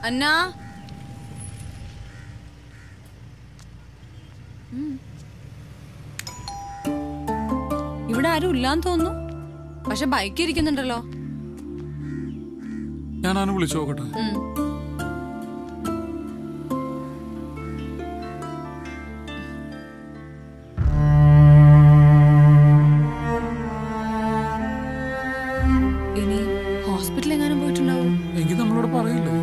അന്നാ ഉം. ഇവിടെ ആരും ഇല്ലാന്ന് തോന്നുന്നു പക്ഷെ ബൈക്ക് ഇരിക്കുന്നുണ്ടല്ലോ ഞാൻ അവനെ വിളിച്ചു നോക്കട്ടെ ഉം. ഇനി ഹോസ്പിറ്റലിൽ എങ്ങാനും പോയിട്ടുണ്ടാവും എങ്കിൽ നമ്മളോട് പറയില്ലേ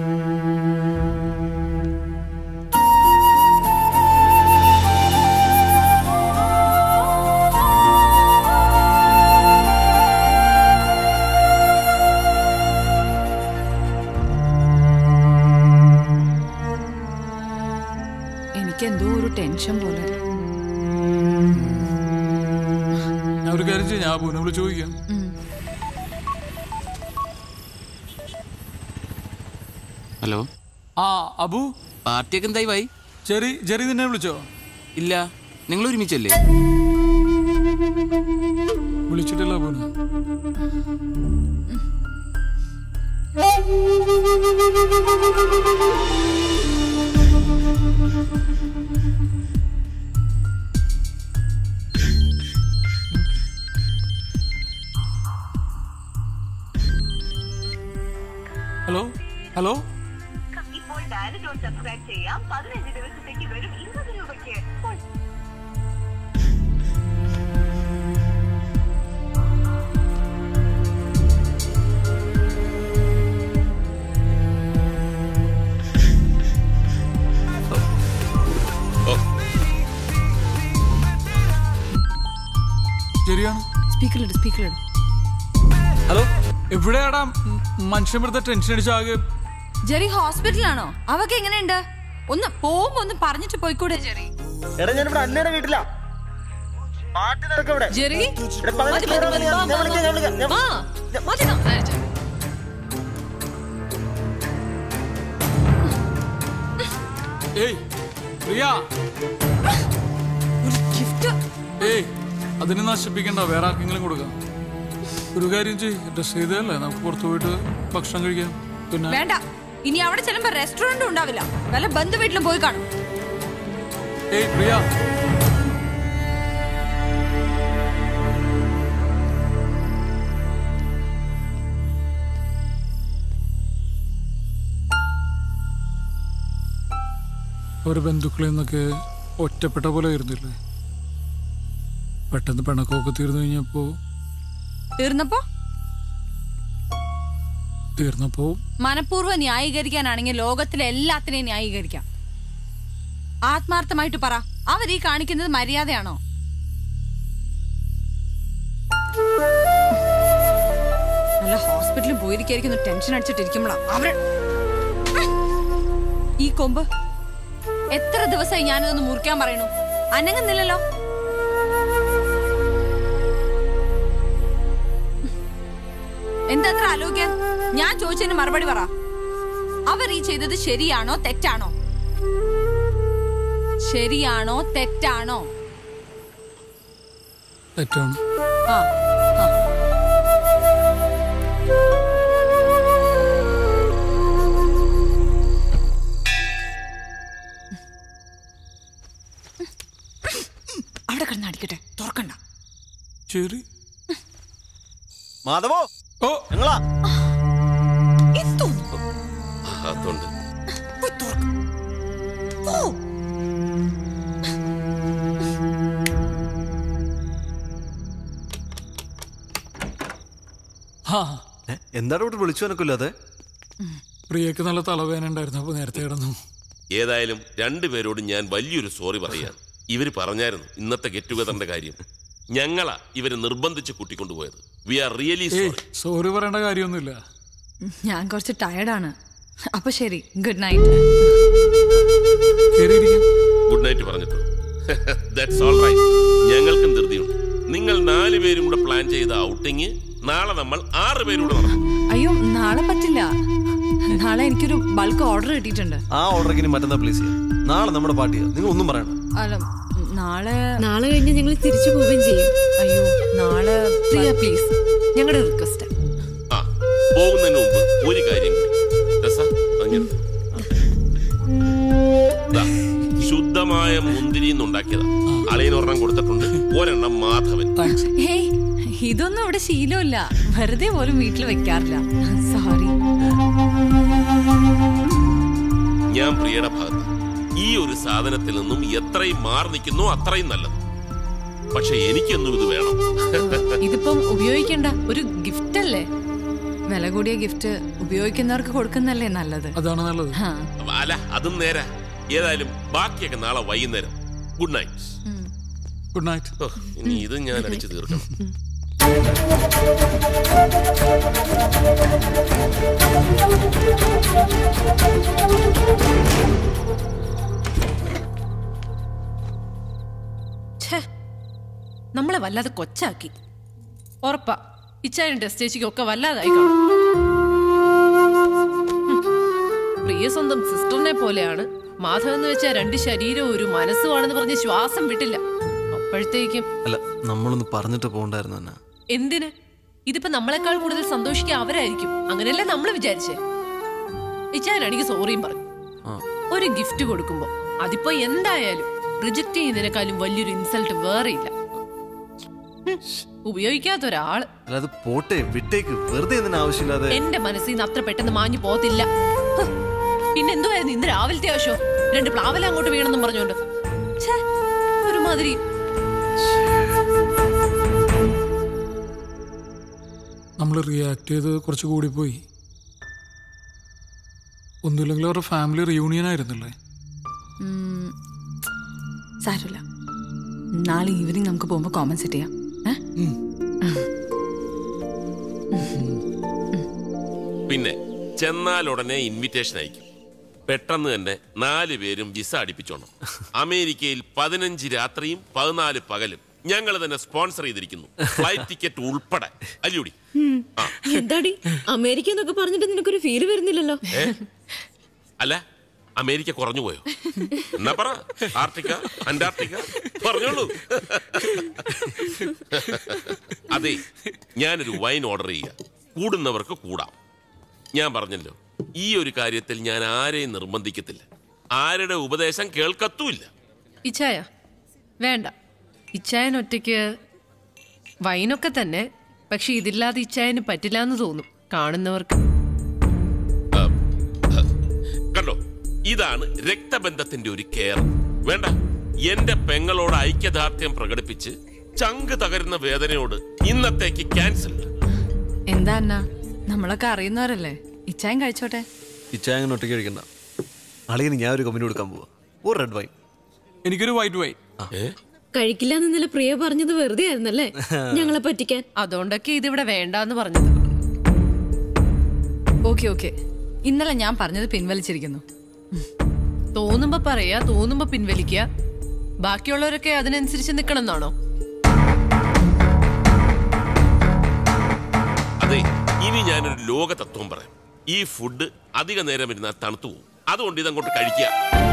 എനിക്ക് എന്തോ ഒരു ടെൻഷൻ പോലെ ഞാൻ ഒരു കാര്യം ചെയ്യാം ഞാൻ അബുവിനെ വിളിച്ച് ചോദിക്കാം ഉം. ഹലോ ആ അബു പാർട്ടിയൊക്കെ എന്തായി വായി ചെറി ജെറി നിന്നെ വിളിച്ചോ ഇല്ല നിങ്ങൾ ഒരുമിച്ചല്ലേ വിളിച്ചിട്ടില്ല അബുവിനെ ഹലോ ഹലോ ഇപ്പോൾ ഡയൽ ടോൺ സബ്സ്ക്രൈബ് ചെയ്യാം പതിനഞ്ച് ദിവസത്തേക്ക് വെറും ഇരുപത് രൂപയ്ക്ക് ഇപ്പോൾ ശരിയാണ് സ്പീക്കറിലിട് സ്പീക്കറിലിട് ഹലോ എവിടെയാടാ മ- മനുഷ്യൻ വെറുതെ ടെൻഷൻ അടിച്ചാകെ ജെറി ഹോസ്പിറ്റലാണോ അവക്ക് എങ്ങനെയുണ്ട് ഒന്ന് പോകുമ്പോ ഒന്ന് പറഞ്ഞിട്ട് പോയിക്കൂടെ ജെറി എടാ ഞാൻ ഇവിടെ അന്നയുടെ വീട്ടിലാ പാട്ട് നടക്കും ഇവിടെ ജെറി എടാ, പതിനഞ്ച് മതി, മതി, മിനിറ്റ് മതി, ഞാൻ വാ, വിളിക്കാം, ഞാൻ വിളിക്കാം, ഞാൻ- വാ. മതി സംസാരിച്ച്. ഏയ് പ്രിയ ഒരു ഗിഫ്റ്റ് ഏയ് അതിനെ നശിപ്പിക്കണ്ട വേറെ ആർക്കെങ്കിലും കൊടുക്കാം ഒരു കാര്യം ചെയ്യ് ഡ്രസ് ചെയ്തല്ലേ നമുക്ക് പുറത്തു പോയിട്ട് ഭക്ഷണം കഴിക്കാം പിന്നെ വേണ്ട ഇനി അവിടെ ചെല്ലുമ്പോ റെസ്റ്റോറന്റും ഉണ്ടാവില്ല വല്ല ബന്ധു വീട്ടിലും പോയി കാണും ഏയ് പ്രിയ ഒരു ബന്ധുക്കളിൽ നിന്നൊക്കെ ഒറ്റപ്പെട്ട പോലെ ആയിരുന്നില്ലേ പെട്ടെന്ന് പിണക്കമൊക്കെ തീർന്നു കഴിഞ്ഞപ്പോ തീർന്നപ്പോ തീർന്നപ്പോ മനഃപൂർവ്വം ന്യായീകരിക്കാനാണെങ്കിൽ ലോകത്തിലെ എല്ലാത്തിനെയും ന്യായീകരിക്കാം ആത്മാർത്ഥമായിട്ട് പറ അവർ ഈ കാണിക്കുന്നത് മര്യാദയാണോ നല്ല ഹോസ്പിറ്റലിൽ പോയിരിക്കുന്നു ടെൻഷൻ അടിച്ചിട്ടിരിക്കുമ്പോഴാ അവര് ഈ കൊമ്പ് എത്ര ദിവസമായി ഞാനിതൊന്ന് മുറിക്കാൻ പറയണു അനങ്ങുന്നില്ലല്ലോ എന്താ അത്ര ആലോചിക്കാൻ ഞാൻ ചോദിച്ചതിന് മറുപടി പറ അവർ ഈ ചെയ്തത് ശരിയാണോ തെറ്റാണോ ശരിയാണോ തെറ്റാണോ തെറ്റാണ് ആ ആ. അവിടെ കിടന്ന് അടിക്കട്ടെ തുറക്കണ്ട ശരി മാധവോ ഓ ഞങ്ങളാ എന്തോന്നു അതുണ്ട് പോയി തുറക്ക്. പോ. ഹാ എന്താണ് ഇവിടെ വിളിച്ചു എനക്കില്ലാതെ പ്രിയക്ക് നല്ല തലവേദന ഉണ്ടായിരുന്നു അപ്പൊ നേരത്തെ കിടന്നു ഏതായാലും രണ്ടുപേരോടും ഞാൻ വലിയൊരു സോറി പറയാൻ ഇവര് പറഞ്ഞായിരുന്നു ഇന്നത്തെ ഗെറ്റ് ടുഗദറിന്റെ കാര്യം ഞങ്ങളാ ഇവരെ നിർബന്ധിച്ച് കൂട്ടിക്കൊണ്ടുപോയത് വി ആർ റിയലി ഏയ് സോറി സോറി പറയേണ്ട കാര്യമൊന്നുമില്ല ഞാൻ കുറച്ച് ടയർഡാണ് അപ്പൊ ശരി ഗുഡ് നൈറ്റ് കയറിയിരിക്കാം ഗുഡ് നൈറ്റ് പറഞ്ഞിട്ടു ദാറ്റ്സ് ഓൾ റൈറ്റ് ഞങ്ങൾക്കും ധൃതിയുണ്ട് നിങ്ങൾ നാല് പേരും കൂടെ പ്ലാൻ ചെയ്ത ഔട്ടിങ് നാളെ നമ്മൾ ആറ് പേരും കൂടെ നടത്തും അയ്യോ നാളെ പറ്റില്ല നാളെ എനിക്കൊരു ബൾക്ക് ഓർഡർ കിട്ടിയിട്ടുണ്ട് ആ ഓർഡർക്ക് ഇനി മറ്റന്നാ പ്ലീസ് ചെയ്യാം നാളെ നമ്മുടെ പാർട്ടിയാ നിങ്ങൾ ഒന്നും പറയണ്ട അല്ല നാളെ നാളെ കഴിഞ്ഞ് ഞങ്ങൾ തിരിച്ചു പോവുകയും ചെയ്യും അയ്യോ നാളെ പ്രിയ പ്ലീസ് ഞങ്ങളുടെ റിക്വസ്റ്റ് ആ പോകുന്നതിന് മുമ്പ് ഒരു കാര്യം കൂടി രസ അങ്ങനെ ഒരെണ്ണം മാധവൻ താങ്ക്സ് ഹേയ് ഇതൊന്നും ഇവിടെ ശീലമില്ല വെറുതെ പോലും വീട്ടിൽ വെക്കാറില്ല സോറി ഞാൻ പ്രിയയുടെ ഭാഗത്ത് ഈ ഒരു സാധനത്തിൽ നിന്നും എത്രയും മാറി നിൽക്കുന്നു അത്രയും നല്ലത് പക്ഷെ എനിക്കൊന്നും ഇത് വേണം ഇതിപ്പം ഉപയോഗിക്കണ്ട ഒരു ഗിഫ്റ്റ് അല്ലേ വില കൂടിയ ഗിഫ്റ്റ് ഉപയോഗിക്കുന്നവർക്ക് കൊടുക്കുന്നല്ലേ നല്ലത് അതാണ് നല്ലത് ഹാ. അല്ല അതും നേരെ ഏതായാലും ബാക്കിയൊക്കെ നാളെ വൈകുന്നേരം ഗുഡ് നൈറ്റ് ഗുഡ് നൈറ്റ് ഓ, ഇനി ഇത് ഞാൻ അടിച്ചു തീർക്കണം ഛേ, നമ്മളെ വല്ലാതെ കൊച്ചാക്കി ഉറപ്പാ ഇച്ചായനും ടെസ്റ്റേച്ചിക്കും ഒക്കെ വല്ലാതായി കാണും ഹും. പ്രിയ സ്വന്തം സിസ്റ്ററിനെ പോലെയാണ് മാധവൻ എന്ന് വെച്ചാൽ രണ്ട് ശരീരവും ഒരു മനസ്സുമാണെന്ന് പറഞ്ഞ് ശ്വാസം വിട്ടില്ല അപ്പോഴത്തേക്കും അല്ല നമ്മളൊന്ന് പറഞ്ഞിട്ട് പോകണ്ടായിരുന്നു തന്നെ എന്തിന് ഇതിപ്പോ നമ്മളെക്കാൾ കൂടുതൽ സന്തോഷിക്കുക അവരായിരിക്കും അങ്ങനെയല്ലേ നമ്മൾ വിചാരിച്ചേ ഇച്ചായനാണെങ്കിൽ സോറിയും പറഞ്ഞു ആ ഒരു ഗിഫ്റ്റ് കൊടുക്കുമ്പോ അതിപ്പോ എന്തായാലും റിജക്ട് ചെയ്യുന്നതിനേക്കാളും വലിയൊരു ഇൻസൾട്ട് വേറെ ഇല്ല ഹും, ഉപയോഗിക്കാത്ത ഒരാള് അല്ല അത് പോട്ടെ വിട്ടേക്ക് വെറുതെ എന്തിനാ ആവശ്യമില്ലാതെ എന്റെ മനസ്സിൽ നിന്ന് അത്ര പെട്ടെന്ന് മാഞ്ഞു പോകത്തില്ല ഹ്, പിന്നെ എന്തുവായിരുന്നു ഇന്ന് രാവിലത്തെ ആവശ്യം രണ്ട് പ്ലാവല അങ്ങോട്ട് വീണെന്നും പറഞ്ഞോണ്ട് ഛേ, ഒരുമാതിരി നമ്മൾ റിയാക്ട് ചെയ്ത് കുറച്ച് കൂടിപ്പോയി ഒന്നുമില്ലെങ്കിൽ അവരുടെ ഫാമിലി റിയൂണിയൻ ആയിരുന്നില്ലേ ഉം, സാരമില്ല നാളെ ഈവനിങ് നമുക്ക് പോകുമ്പോൾ കോമൺ സെറ്റ് ചെയ്യാം ഏ? ഉം. പിന്നെ ചെന്നാൽ ഉടനെ ഇൻവിറ്റേഷൻ അയക്കും പെട്ടെന്ന് തന്നെ നാല് പേരും വിസ അടിപ്പിച്ചോണം അമേരിക്കയിൽ പതിനഞ്ച് രാത്രിയും പതിനാല് പകലും ഞങ്ങൾ തന്നെ സ്പോൺസർ ചെയ്തിരിക്കുന്നു ഫ്ലൈറ്റ് ടിക്കറ്റ് ഉൾപ്പെടെ അല്ലൂടി ആ എന്താടി അമേരിക്ക എന്നൊക്കെ പറഞ്ഞിട്ട് നിനക്കൊരു ഫീല് വരുന്നില്ലല്ലോ ഏ അല്ല അമേരിക്ക കുറഞ്ഞു പോയോ എന്നാ പറ ആർട്ടിക്ക അന്റാർട്ടിക്ക പറഞ്ഞോളൂ അതെ ഞാനൊരു വൈൻ ഓർഡർ ചെയ്യുക കൂടുന്നവർക്ക് കൂടാം ഞാൻ പറഞ്ഞല്ലോ ഈ ഒരു കാര്യത്തിൽ ഞാൻ ആരെയും നിർബന്ധിക്കത്തില്ല ആരുടെ ഉപദേശം കേൾക്കത്തുമില്ല ഇച്ചായ വേണ്ട ഇച്ചായൻ ഒറ്റയ്ക്ക് വൈനൊക്കെ തന്നെ പക്ഷെ ഇതില്ലാതെ ഇച്ചായന് പറ്റില്ല എന്ന് തോന്നും കാണുന്നവർക്ക് കണ്ടോ ഇതാണ് രക്തബന്ധത്തിന്റെ ഒരു കെയർ വേണ്ട എന്റെ പെങ്ങളോട് ഐക്യദാർഢ്യം പ്രകടിപ്പിച്ച് ചങ്ക് തകരുന്ന വേദനയോട് ഇന്നത്തേക്ക് ക്യാൻസൽ എന്താ അന്ന നമ്മളൊക്കെ അറിയുന്നവരല്ലേ ഇച്ചായം കഴിച്ചോട്ടെ ഇച്ചായങ്ങനെ ഒറ്റയ്ക്ക് കഴിക്കണ്ട അളിയന് ഞാൻ ഒരു കമ്പനി കൊടുക്കാൻ പോവാ ഒരു റെഡ് വൈൻ എനിക്കൊരു വൈറ്റ് വൈൻ ഏ കഴിക്കില്ല ഇന്നലെ പ്രിയ പറഞ്ഞത് വെറുതെ ആയിരുന്നല്ലേ ഞങ്ങളെ പറ്റിക്കാൻ അതുകൊണ്ടൊക്കെ ഇതിവിടെ വേണ്ടാന്ന് പറഞ്ഞത് ഓക്കെ ഓക്കെ ഇന്നലെ ഞാൻ പറഞ്ഞത് പിൻവലിച്ചിരിക്കുന്നു തോന്നുമ്പോ പറയാ തോന്നുമ്പോ പിൻവലിക്കുക ബാക്കിയുള്ളവരൊക്കെ അതിനനുസരിച്ച് നിക്കണം എന്നാണോ അതെ ഇനി ഞാനൊരു ലോക തത്വം പറയാം ഈ ഫുഡ് അധിക നേരം ഇരുന്നാൽ തണുത്തു പോകും അതുകൊണ്ട് ഇതങ്ങോട്ട് കഴിക്കുക